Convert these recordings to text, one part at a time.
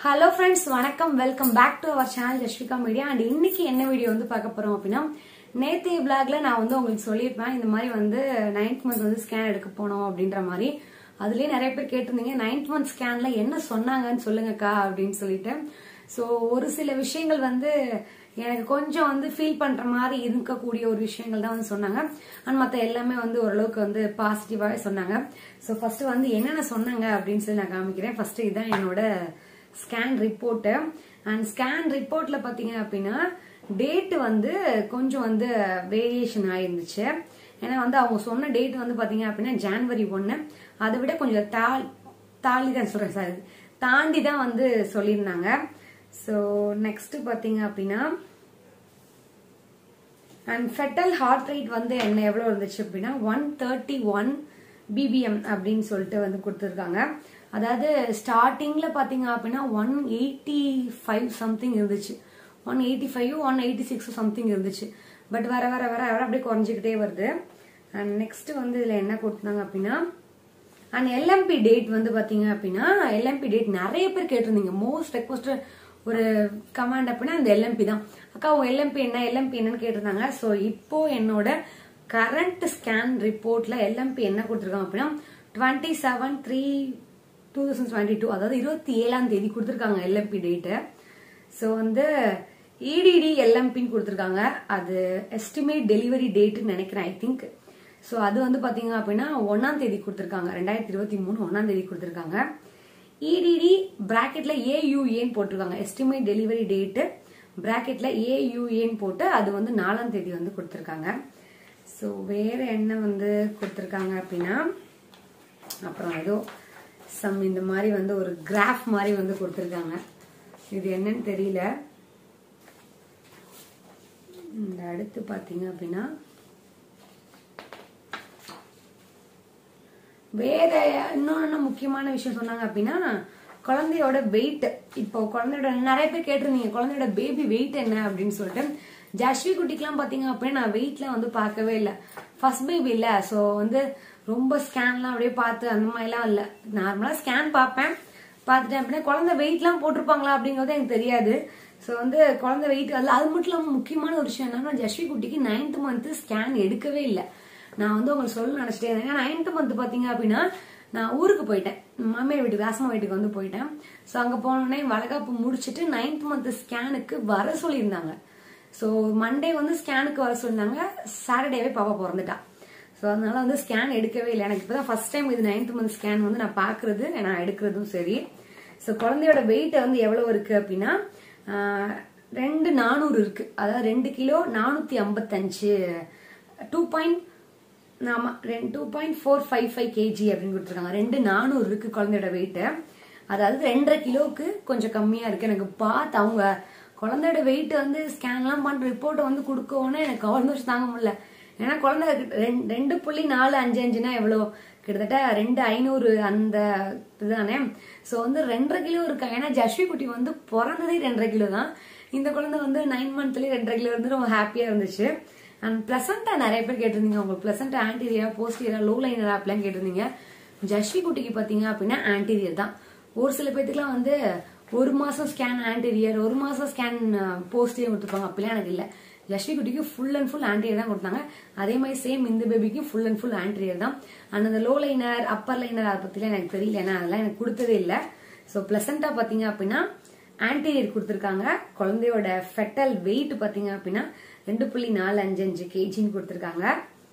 hello friends வணக்கம் welcome back to our channel Jasvika media and இன்னைக்கு என்ன வீடியோ வந்து பார்க்க போறோம் அப்படின்னா நேத்தைய பிளாக்ல நான் வந்து உங்களுக்கு சொல்லியிருப்பேன் இந்த மாதிரி வந்து நைன்த் மந்த் வந்து ஸ்கேன் எடுக்க போனோம் அப்படின்ற மாதிரி அதுலயே நிறைய பேர் கேட்டிருந்தீங்க நைன்த் மந்த் ஸ்கேன்ல என்ன சொன்னாங்கன்னு சொல்லுங்கக்கா அப்படின்னு சொல்லிட்டு ஸோ ஒரு சில விஷயங்கள் வந்து எனக்கு கொஞ்சம் வந்து ஃபீல் பண்ற மாதிரி இருக்கக்கூடிய ஒரு விஷயங்கள் தான் வந்து சொன்னாங்க அண்ட் மற்ற எல்லாமே வந்து ஓரளவுக்கு வந்து பாசிட்டிவாகவே சொன்னாங்க ஸோ ஃபர்ஸ்ட் வந்து என்னென்ன சொன்னாங்க அப்படின்னு சொல்லி நான் காமிக்கிறேன் ஃபர்ஸ்ட் இதுதான் என்னோட ஸ்கேன் ரிப்போர்ட்டு அண்ட் ஸ்கேன் ரிப்போர்ட்ல பாத்தீங்க அப்படின்னா டேட் வந்து கொஞ்சம் வந்து வேரியேஷன் ஆயிருந்துச்சு ஏன்னா வந்து அவங்க சொன்ன டேட் வந்து பாத்தீங்க அப்படின்னா ஜான்வரி ஒன்னு அதை விட கொஞ்சம் தாழ் தாண்டி தான் சொல்றேன் சார் தாண்டி தான் வந்து சொல்லியிருந்தாங்க ஸோ நெக்ஸ்ட் பாத்தீங்க அப்படின்னா அண்ட் ஃபெட்டல் ஹார்ட் ரேட் வந்து என்ன எவ்வளோ இருந்துச்சு அப்படின்னா ஒன் தேர்ட்டி ஒன் பிபிஎம் அப்படின்னு சொல்லிட்டு வந்து கொடுத்துருக்காங்க அதாவது ஸ்டார்டிங்ல பாத்தீங்க அப்படின்னா ஒன் எயிட்டி ஃபைவ் சம்திங் இருந்துச்சு one eighty five one eighty six something இருந்துச்சு பட் வர வர வர வர அப்படியே குறைஞ்சிக்கிட்டே வருது அண்ட் நெக்ஸ்ட் வந்து இதுல என்ன கொடுத்தாங்க அப்படின்னா அண்ட் எல்எம்பி டேட் வந்து பாத்தீங்க அப்படின்னா எல்எம்பி டேட் நிறைய பேர் கேட்டிருந்தீங்க மோஸ்ட் ரெக்வஸ்ட் ஒரு கமாண்ட் அப்படின்னா அந்த எல்எம்பி தான் அக்கா உங்க எல்எம்பி என்ன எல்எம்பி என்னன்னு கேட்டிருந்தாங்க ஸோ இப்போ என்னோட கரண்ட் ஸ்கேன் ரிப்போர்ட்ல எல்எம்பி என்ன கொடுத்துருக்காங்க அப்படின்னா twenty seven three two thousand twenty two அதாவது இருபத்தி ஏழாம் தேதி கொடுத்துருக்காங்க எல்எம்பி டேட்டு ஸோ வந்து இடிடி எல்எம்பின்னு கொடுத்துருக்காங்க அது எஸ்டிமேட் டெலிவரி டேட்டுன்னு நினைக்கிறேன் ஐ திங்க் ஸோ அது வந்து பார்த்தீங்க அப்படின்னா ஒன்னாம் தேதி கொடுத்துருக்காங்க ரெண்டாயிரத்தி இருபத்தி மூணு ஒன்னாம் தேதி கொடுத்துருக்காங்க இடிடி பிராக்கெட்ல ஏயூஏன்னு போட்டிருக்காங்க எஸ்டிமேட் டெலிவரி டேட்டு பிராக்கெட்ல ஏயூஏன்னு போட்டு அது வந்து நாலாம் தேதி வந்து கொடுத்துருக்காங்க ஸோ வேற என்ன வந்து கொடுத்துருக்காங்க அப்படின்னா அப்புறம் ஏதோ சம் இந்த மாதிரி வந்து ஒரு கிராஃப் மாதிரி வந்து கொடுத்துருக்காங்க இது என்னன்னு தெரியல இந்த அடுத்து பார்த்தீங்க அப்படின்னா வேற இன்னொன்னு முக்கியமான விஷயம் சொன்னாங்க அப்படின்னா குழந்தையோட வெயிட் இப்போ குழந்தையோட நிறைய பேர் கேட்டிருந்தீங்க குழந்தையோட பேபி வெயிட் என்ன அப்படின்னு சொல்லிட்டு ஜஸ்வி குட்டிக்கெல்லாம் பாத்தீங்க அப்படின்னா நான் வெயிட்லாம் வந்து பார்க்கவே இல்லை ஃபர்ஸ்ட் பேபி இல்ல ஸோ வந்து ரொம்ப ஸ்கேன்லாம் அப்படியே பார்த்து அந்த மாதிரிலாம் இல்லை நார்மலா ஸ்கேன் பார்ப்பேன் பார்த்துட்டேன் அப்படின்னா குழந்தை வெயிட்லாம் போட்டிருப்பாங்களா அப்படிங்கிறது எனக்கு தெரியாது ஸோ வந்து குழந்தை வெயிட் அதில் அது மட்டும் இல்லாமல் முக்கியமான ஒரு விஷயம் என்னன்னா ஜஸ்வி குட்டிக்கு நைன்த் மந்த் ஸ்கேன் எடுக்கவே இல்லை நான் வந்து உங்களுக்கு சொல்ல நினைச்சிட்டே இருந்தேன் நைன்த் மந்த் பாத்தீங்க அப்படின்னா நான் ஊருக்கு போயிட்டேன் மாமியார் வீட்டுக்கு ராசமா வீட்டுக்கு வந்து போயிட்டேன் ஸோ அங்கே போனோடனே வளகாப்பு முடிச்சுட்டு நைன்த் மந்த் ஸ்கேனுக்கு வர சொல்லியிருந்தாங்க ஸோ மண்டே வந்து ஸ்கேனுக்கு வர சொல்லியிருந்தாங்க சாட்டர்டேவே பாப்பா பிறந்துட்டா ஸோ அதனால வந்து ஸ்கேன் எடுக்கவே இல்லை எனக்கு இப்போதான் ஃபர்ஸ்ட் டைம் இது நைன்த் மந்த் ஸ்கேன் வந்து நான் பார்க்கறது நான் எடுக்கிறதும் சரி ஸோ குழந்தையோட வெயிட் வந்து எவ்வளோ இருக்கு அப்படின்னா ரெண்டு நானூறு இருக்கு அதாவது ரெண்டு கிலோ நானூற்றி ஐம்பத்தஞ்சு டூ பாயிண்ட் ஆமா ரெண்டு two point four five five KG அப்படின்னு கொடுத்துருக்காங்க ரெண்டு நானூறு இருக்கு குழந்தையோட வெயிட்டு அதாவது ரெண்டரை கிலோவுக்கு கொஞ்சம் கம்மியா இருக்கு எனக்கு பார்த்து அவங்க குழந்தையோட வெயிட் வந்து ஸ்கேன்லாம் பண்ற ரிப்போர்ட்டை வந்து கொடுக்கவுனே எனக்கு கவர்மெண்ட் தாங்க முடியல ஏன்னா குழந்தை ரெண்டு புள்ளி நாலு அஞ்சு அஞ்சுனா எவ்வளோ கிட்டத்தட்ட ரெண்டு ஐநூறு அந்த இதுதானே ஸோ வந்து ரெண்டரை கிலோ இருக்கா ஏன்னா ஜஸ்வி குட்டி வந்து பிறந்ததே ரெண்டரை கிலோ தான் இந்த குழந்தை வந்து நைன் மந்த்லேயே ரெண்டரை கிலோ இருந்து ரொம்ப ஹாப்பியாக இருந்துச்சு அண்ட் பிளசண்டா நிறைய பேர் கேட்டிருந்தீங்க உங்களுக்கு பிளசண்டா ஆன்டீரியரா போஸ்டீரியரா லோ லைனரா அப்படிலாம் கேட்டிருந்தீங்க ஜஸ்வி குட்டிக்கு பார்த்தீங்க அப்படின்னா ஆன்டீரியர் தான் ஒரு சில பேத்துக்குலாம் வந்து ஒரு மாசம் ஸ்கேன் ஆன்டீரியர் ஒரு மாசம் ஸ்கேன் போஸ்டீரியர் கொடுத்துருப்பாங்க அப்படிலாம் எனக்கு இல்லை ஜஸ்வி குட்டிக்கு ஃபுல் அண்ட் ஃபுல் ஆன்டீரியர் தான் கொடுத்தாங்க அதே மாதிரி சேம் இந்த பேபிக்கும் ஃபுல் அண்ட் ஃபுல் ஆன்டீரியர் தான் அண்ட் அந்த லோ லைனர் அப்பர் லைனர் அதை பற்றிலாம் எனக்கு தெரியல ஏன்னா அதெல்லாம் எனக்கு கொடுத்ததே இல்லை ஸோ பிளசண்டா பார்த்தீங்க அப்படின்னா ஆன்டீரியர் கொடுத்துருக்காங்க குழந்தையோட ஃபெட்டல் வெயிட் பார்த்தீங்க அப்படின்னா ரெண்டு புள்ளி நாலு அஞ்சு அஞ்சு கேஜின்னு கொடுத்துருக்காங்க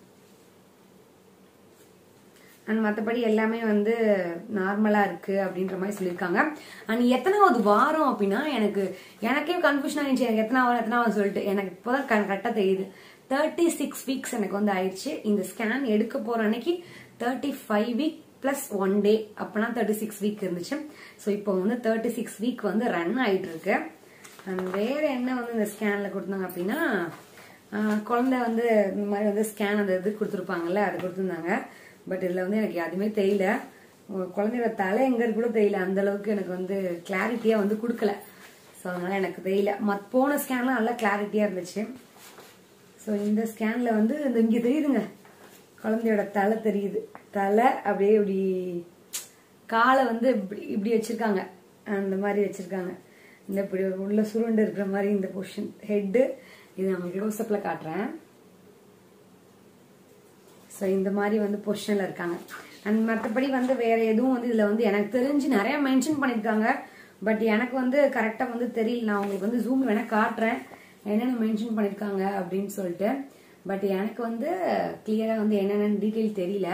அண்ட் மற்றபடி எல்லாமே வந்து நார்மலா இருக்கு அப்படின்ற மாதிரி சொல்லியிருக்காங்க அண்ட் எத்தனாவது வாரம் அப்படின்னா எனக்கு எனக்கே கன்ஃபியூஷன் ஆயிடுச்சு எனக்கு எத்தனாவது எத்தனாவது சொல்லிட்டு எனக்கு இப்போதான் கரெக்டாக தெரியுது தேர்ட்டி சிக்ஸ் வீக்ஸ் எனக்கு வந்து ஆயிடுச்சு இந்த ஸ்கேன் எடுக்க போற அன்னைக்கு thirty five week plus one day அப்பனா தேர்ட்டி சிக்ஸ் வீக் இருந்துச்சு ஸோ இப்போ வந்து தேர்ட்டி சிக்ஸ் வீக் வந்து ரன் ஆயிட்டு இருக்கு அண்ட் வேற என்ன வந்து இந்த ஸ்கேன்ல கொடுத்தாங்க அப்படின்னா குழந்தை வந்து இந்த மாதிரி வந்து ஸ்கேன் அந்த இது கொடுத்துருப்பாங்கல்ல அது கொடுத்துருந்தாங்க பட் இதில் வந்து எனக்கு எதுவுமே தெரியல குழந்தையோட தலை எங்க கூட தெரியல அந்த அளவுக்கு எனக்கு வந்து கிளாரிட்டியா வந்து கொடுக்கல ஸோ அதனால எனக்கு தெரியல மத் போன ஸ்கேன்லாம் நல்லா கிளாரிட்டியா இருந்துச்சு ஸோ இந்த ஸ்கேன்ல வந்து இந்த இங்க தெரியுதுங்க குழந்தையோட தலை தெரியுது தலை அப்படியே இப்படி காலை வந்து இப்படி இப்படி வச்சிருக்காங்க அந்த மாதிரி வச்சிருக்காங்க இந்த இப்படி ஒரு உள்ள சுருண்டு இருக்கிற மாதிரி இந்த பொசிஷன் ஹெட்டு இது நான் க்ளோஸ்அப்பில் காட்டுறேன் ஸோ இந்த மாதிரி வந்து பொசிஷனில் இருக்காங்க அண்ட் மற்றபடி வந்து வேற எதுவும் வந்து இதில் வந்து எனக்கு தெரிஞ்சு நிறைய மென்ஷன் பண்ணியிருக்காங்க பட் எனக்கு வந்து கரெக்டாக வந்து தெரியல நான் உங்களுக்கு வந்து ஜூம் வேணா காட்டுறேன் என்னென்ன மென்ஷன் பண்ணியிருக்காங்க அப்படின்னு சொல்லிட்டு பட் எனக்கு வந்து கிளியராக வந்து என்னென்னு டீட்டெயில் தெரியல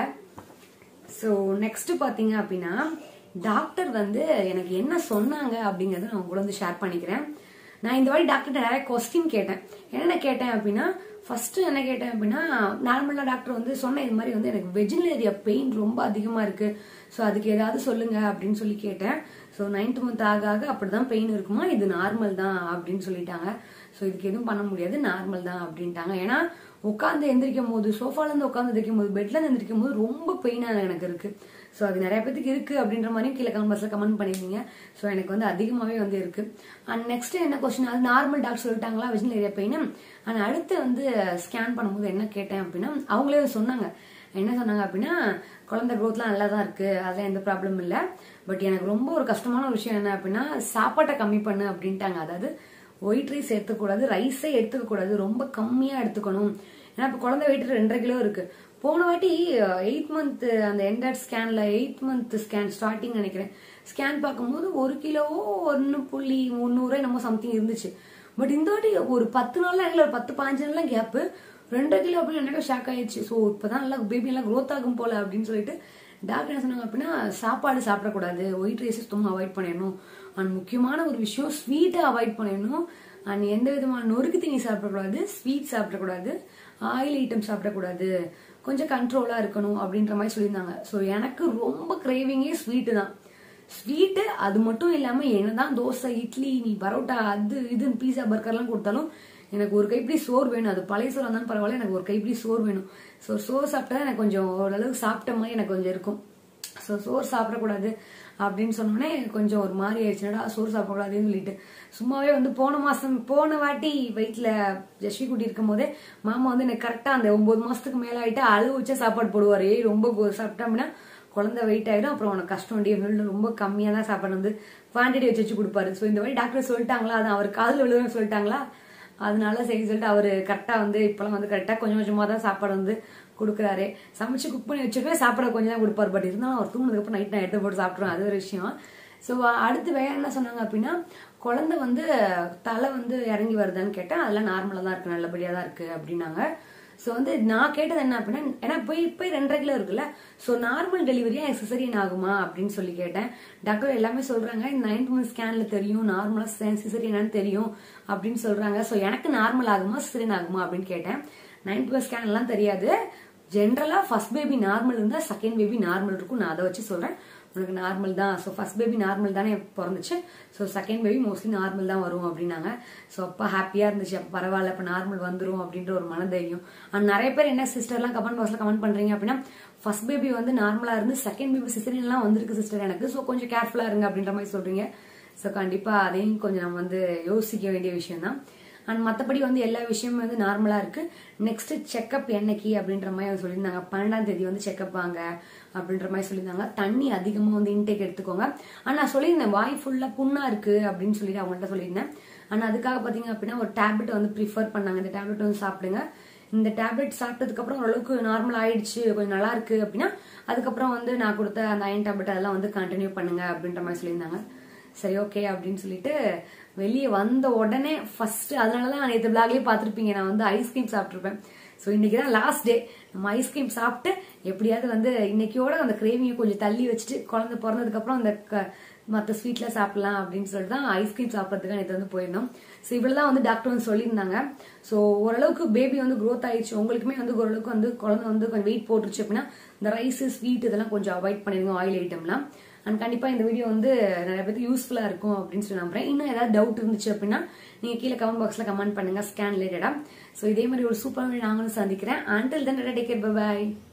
ஸோ நெக்ஸ்ட் பார்த்தீங்க அப்படின்னா டாக்டர் வந்து எனக்கு என்ன சொன்னாங்க அப்படிங்கறத நான் உங்களோட வந்து ஷேர் பண்ணிக்கிறேன் நான் இந்த வாட்டி டாக்டர் நிறைய கொஸ்டின் கேட்டேன் என்னென்ன கேட்டேன் அப்படின்னா ஃபர்ஸ்ட் என்ன கேட்டேன் அப்படின்னா நார்மலாக டாக்டர் வந்து சொன்ன இது மாதிரி வந்து எனக்கு வெஜினல் ஏரியா பெயின் ரொம்ப அதிகமாக இருக்கு ஸோ அதுக்கு ஏதாவது சொல்லுங்க அப்படின்னு சொல்லி கேட்டேன் ஸோ நைன்த் மந்த் ஆக ஆக அப்படிதான் பெயின் இருக்குமா இது நார்மல் தான் அப்படின்னு சொல்லிட்டாங்க ஸோ இதுக்கு எதுவும் பண்ண முடியாது நார்மல் தான் அப்படின்ட்டாங்க ஏன்னா உட்காந்து எந்திரிக்கும் போது சோஃபால இருந்து உட்காந்து எந்திரிக்கும் போது பெட்ல இருந்து எந்திரிக்கும் போது ரொம்ப பெயினா எனக்கு இருக்கு ஸோ அது நிறைய பேத்துக்கு இருக்கு அப்படின்ற மாதிரியும் கீழே கமெண்ட்ஸ்ல கமெண்ட் பண்ணிருந்தீங்க ஸோ எனக்கு வந்து அதிகமாவே வந்து இருக்கு அண்ட் நெக்ஸ்ட் என்ன கொஸ்டின் அது நார்மல் டாக்டர் சொல்லிட்டாங்களா வெஜினல் ஏரியா பெயின் அண்ட் அடுத்து வந்து ஸ்கேன் பண்ணும்போது என்ன கேட்டேன் அப்படின்னா அவங்களே சொன்னாங்க என்ன சொன்னாங்க அப்படின்னா குழந்தை growthலாம் நல்லா தான் இருக்கு அதெல்லாம் எந்த ப்ராப்ளமும் இல்லை பட் எனக்கு ரொம்ப ஒரு கஷ்டமான ஒரு விஷயம் என்ன அப்படின்னா சாப்பாட்டை கம்மி பண்ணு அப்படின்ட்டாங்க அதாவது ஒயிட் ரைஸ் எடுத்துக்கூடாது ரைஸே எடுத்துக்க கூடாது ரொம்ப கம்மியா எடுத்துக்கணும் ஏன்னா இப்ப குழந்தை வெயிட் ரெண்டரை கிலோ இருக்கு போன வாட்டி எயிட் மந்த் அந்த எண்டட் ஸ்கேன்ல எயிட் மந்த் ஸ்கேன் ஸ்டார்டிங் நினைக்கிறேன் ஸ்கேன் பார்க்கும்போது ஒரு கிலோவோ ஒன்னு புள்ளி முந்நூறு என்னமோ சம்திங் இருந்துச்சு பட் இந்த வாட்டி ஒரு பத்து நாள்ல எனக்கு ஒரு பத்து பாஞ்சு நாள்லாம் கேப்பு ரெண்டு கிலோ அப்படின்னு எனக்கு ஷாக் ஆயிடுச்சு ஸோ இப்பதான் நல்லா பேபி எல்லாம் growth ஆகும் போல அப்படின்னு சொல்லிட்டு டாக்டர் என்ன சொன்னாங்க அப்படின்னா சாப்பாடு சாப்பிடக்கூடாது ஒயிட் ரைஸ் சுத்தமாக அவாய்ட் பண்ணிடணும் அண்ட் முக்கியமான ஒரு விஷயம் ஸ்வீட்டை அவாய்ட் பண்ணிடணும் அண்ட் எந்த விதமான நொறுக்கு தீனி சாப்பிடக்கூடாது ஸ்வீட் சாப்பிடக்கூடாது ஆயில் ஐட்டம் சாப்பிடக்கூடாது கொஞ்சம் கண்ட்ரோலா இருக்கணும் அப்படின்ற மாதிரி சொல்லியிருந்தாங்க ஸோ எனக்கு ரொம்ப கிரேவிங்கே ஸ்வீட்டு தான் ஸ்வீட்டு அது மட்டும் இல்லாம என்னதான் தோசை இட்லி நீ பரோட்டா அது இது பீஸா பர்கர்லாம் கொடுத்தாலும் எனக்கு ஒரு கைப்பிடி சோறு வேணும் அது பழைய சோறு இருந்தாலும் பரவாயில்ல எனக்கு ஒரு கைப்பிடி சோறு வேணும் ஸோ சோறு சாப்பிட்டா எனக்கு கொஞ்சம் ஓரளவுக்கு சாப்பிட்ட மாதிரி எனக்கு கொஞ்சம் இருக்கும் ஸோ சோறு சாப்பிடக்கூடாது அப்படின்னு சொன்னோடனே கொஞ்சம் ஒரு மாதிரி ஆயிடுச்சுனடா சோறு சாப்பிடக்கூடாதுன்னு சொல்லிட்டு சும்மாவே வந்து போன மாசம் போன வாட்டி வயிற்றுல ஜஸ்வி குட்டி இருக்கும் போதே மாமா வந்து எனக்கு கரெக்டா அந்த ஒன்பது மாசத்துக்கு மேல ஆயிட்டு அழுவு வச்ச சாப்பாடு போடுவாரு ஏய் ரொம்ப கோ- சாப்பிட்டோம்னா குழந்தை வெயிட் ஆயிடும் அப்புறம் உனக்கு கஷ்டம் டி அப்படின்னு ரொம்ப கம்மியா தான் சாப்பாடு வந்து குவான்டிட்டி வச்சு வச்சு கொடுப்பாரு ஸோ இந்த மாதிரி டாக்டர் சொல்லிட்டாங்களா அது அவர் காதில் விழுதுன்னு சொல்லிட்டாங்களா அதனால சரி சொல்லிட்டு அவரு கரெக்டா வந்து இப்பெல்லாம் வந்து கரெக்டா கொஞ்சம் கொஞ்சமா தான் சாப்பாடு வந்து கொடுக்குறாரு சமைச்சு குக் பண்ணி வச்சுக்கவே சாப்பிட கொஞ்சம் தான் கொடுப்பாரு பட் இருந்தாலும் அவர் தூங்கினதுக்கு அப்புறம் நைட் நான் எடுத்து போட்டு சாப்பிட்ருவேன் அது ஒரு விஷயம் ஸோ அடுத்து வேற என்ன சொன்னாங்க அப்படின்னா குழந்தை வந்து தலை வந்து இறங்கி வருதான்னு கேட்டேன் அதெல்லாம் நார்மலா தான் இருக்கு நல்லபடியா தான் இருக்கு அப்படின்னாங்க ஸோ வந்து நான் கேட்டது என்ன அப்படின்னா ஏன்னா போய் இப்போ ரெண்டரை கிலோ இருக்குல்ல ஸோ நார்மல் டெலிவரியா சிசரியன் ஆகுமா அப்படின்னு சொல்லி கேட்டேன் டாக்டர் எல்லாமே சொல்றாங்க நைன்த் மந்த் ஸ்கேன்ல தெரியும் நார்மலா சிசரியனான்னு தெரியும் அப்படின்னு சொல்றாங்க ஸோ எனக்கு நார்மல் ஆகுமா சிசரியன் ஆகுமா அப்படின்னு கேட்டேன் நைன்த் மந்த் ஸ்கேன் எல்லாம் தெரியாது ஜென்ரலா ஃபர்ஸ்ட் பேபி நார்மல் இருந்தா செகண்ட் பேபி நார்மல் இருக்கும் நான் அதை வச்சு சொல்றேன் உனக்கு நார்மல் தான் ஸோ ஃபர்ஸ்ட் பேபி நார்மல் தானே பிறந்துச்சு so second baby mostly normal தான் வரும் அப்படின்னாங்க ஸோ அப்போ ஹாப்பியாக இருந்துச்சு அப்போ பரவாயில்ல இப்போ நார்மல் வந்துரும் அப்படின்ற ஒரு மனதைரியம் அண்ட் நிறைய பேர் என்ன சிஸ்டர்லாம் கமெண்ட் பாக்ஸில் கமெண்ட் பண்ணுறீங்க அப்படின்னா ஃபர்ஸ்ட் பேபி வந்து நார்மலாக இருந்து செகண்ட் பேபி சிசரியன்லாம் வந்திருக்கு சிஸ்டர் எனக்கு ஸோ கொஞ்சம் கேர்ஃபுல்லாக இருங்க அப்படின்ற மாதிரி சொல்கிறீங்க ஸோ கண்டிப்பாக அதையும் கொஞ்சம் நம்ம வந்து யோசிக்க வேண்டிய விஷயம் தான் அண்ட் மற்றபடி வந்து எல்லா விஷயமும் வந்து நார்மலா இருக்கு நெக்ஸ்ட் செக்கப் என்னைக்கு அப்படின்ற மாதிரி அவங்க சொல்லியிருந்தாங்க பன்னெண்டாம் தேதி வந்து செக்கப் வாங்க அப்படின்ற மாதிரி சொல்லியிருந்தாங்க தண்ணி அதிகமா வந்து இன்டேக் எடுத்துக்கோங்க ஆனா நான் சொல்லியிருந்தேன் வாய் ஃபுல்லா புண்ணா இருக்கு அப்படின்னு சொல்லிட்டு அவங்கள்ட்ட சொல்லியிருந்தேன் ஆனா அதுக்காக பாத்தீங்க அப்படின்னா ஒரு டேப்லெட் வந்து ப்ரிஃபர் பண்ணாங்க இந்த டேப்லெட் வந்து சாப்பிடுங்க இந்த டேப்லெட் சாப்பிட்டதுக்கு அப்புறம் ஓரளவுக்கு நார்மல் ஆயிடுச்சு கொஞ்சம் நல்லா இருக்கு அப்படின்னா அதுக்கப்புறம் வந்து நான் கொடுத்த அந்த அயன் டேப்லெட் அதெல்லாம் வந்து கண்டினியூ பண்ணுங்க அப்படின்ற மாதிரி சொல்லியிருந்தாங்க சரி ஓகே அப்படின்னு சொல்லிட்டு வெளியே வந்த உடனே ஃபர்ஸ்ட் அதனால தான் நேற்று பிளாக்லயே பார்த்துருப்பீங்க நான் வந்து ஐஸ்கிரீம் சாப்பிட்ருப்பேன் ஸோ இன்னைக்கு தான் லாஸ்ட் டே நம்ம ஐஸ்கிரீம் சாப்பிட்டு எப்படியாவது வந்து இன்னைக்கோட அந்த கிரேவியை கொஞ்சம் தள்ளி வச்சுட்டு குழந்தை பிறந்ததுக்கு அப்புறம் அந்த க- மற்ற ஸ்வீட்ல சாப்பிடலாம் அப்படின்னு சொல்லிட்டு தான் ஐஸ்கிரீம் சாப்பிட்றதுக்கு நேற்று வந்து போயிருந்தோம் ஸோ இவ்வளவுதான் வந்து டாக்டர் வந்து சொல்லியிருந்தாங்க ஸோ ஓரளவுக்கு பேபி வந்து growth ஆயிடுச்சு உங்களுக்குமே வந்து ஓரளவுக்கு வந்து குழந்தை வந்து கொஞ்சம் வெயிட் போட்டுருச்சு அப்படின்னா இந்த ரைஸ் ஸ்வீட் இதெல்லாம் கொஞ்சம் அவாய்ட் பண்ணிடுங்க ஆயில் ஐட்டம்லாம் அண்ட் கண்டிப்பா இந்த வீடியோ வந்து நிறைய பேருக்கு யூஸ்ஃபுல்லா இருக்கும் அப்படின்னு சொல்லி நம்புறேன் இன்னும் ஏதாவது டவுட் இருந்துச்சு அப்படின்னா நீங்க கீழே கமெண்ட் பாக்ஸ்ல கமெண்ட் பண்ணுங்க ஸ்கேன் ரிலேட்டடா ஸோ இதே மாதிரி ஒரு சூப்பரான வீடியோ நாங்களும் சந்திக்கிறேன் ஆண்டில் தான் டேக் கேர் பை